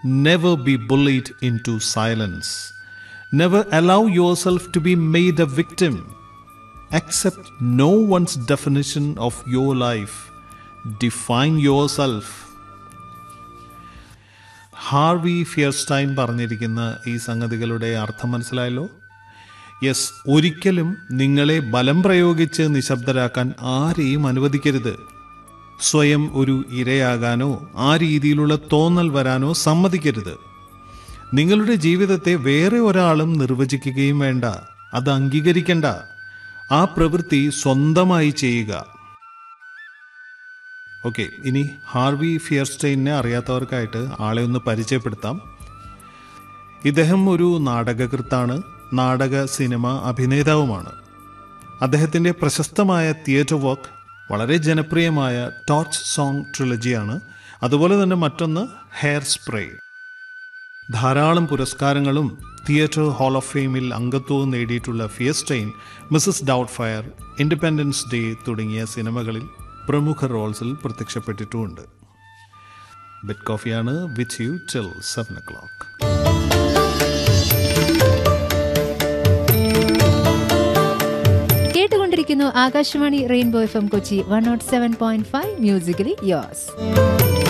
Never be bullied into silence. Never allow yourself to be made a victim. Accept no one's definition of your life. Define yourself. Harvey Fierstein പറഞ്ഞിരിക്കുന്ന ഈ സംഗതികളുടെ അർത്ഥം മനസ്സിലായല്ലോ yes ഒരിക്കലും നിങ്ങളെ ബലം പ്രയോഗിച്ച് നിശബ്ദരാക്കാൻ ആരെയും അനുവദിക്കരുത് സ്വയം ഒരു ഇരയാകാനോ ആ രീതിയിലുള്ള തോന്നൽ വരാനോ സമ്മതിക്കരുത് നിങ്ങളുടെ ജീവിതത്തെ വേറെ ഒരാളും നിർവചിക്കുകയും വേണ്ട അത് അംഗീകരിക്കണ്ട ആ പ്രവൃത്തി സ്വന്തമായി ചെയ്യുക ഓക്കെ ഇനി ഹാർവി ഫിയർസ്റ്റൈനെ അറിയാത്തവർക്കായിട്ട് ആളെ ഒന്ന് പരിചയപ്പെടുത്താം ഇദ്ദേഹം ഒരു നാടകകൃത്താണ് നാടക സിനിമ അഭിനേതാവുമാണ് അദ്ദേഹത്തിൻ്റെ പ്രശസ്തമായ തിയേറ്റർ വർക്ക് വളരെ ജനപ്രിയമായ ടോർച്ച് സോങ് ട്രിലജിയാണ് അതുപോലെ തന്നെ മറ്റൊന്ന് ഹെയർ സ്പ്രേ ധാരാളം പുരസ്കാരങ്ങളും തിയേറ്റർ ഹാൾ ഓഫ് ഫെയിമിൽ അംഗത്വവും നേടിയിട്ടുള്ള Fierstein Mrs Doubtfire independence day തുടങ്ങിയ സിനിമകളിൽ പ്രമുഖ റോൾസിൽ പ്രത്യക്ഷപ്പെട്ടിട്ടുമുണ്ട് ബെറ്റ് കോഫിയാണ് with you till seven o'clock കേട്ടുകൊണ്ടിരിക്കുന്നു Akashvani rainbow F M Kochi one nought seven point five musically യോസ്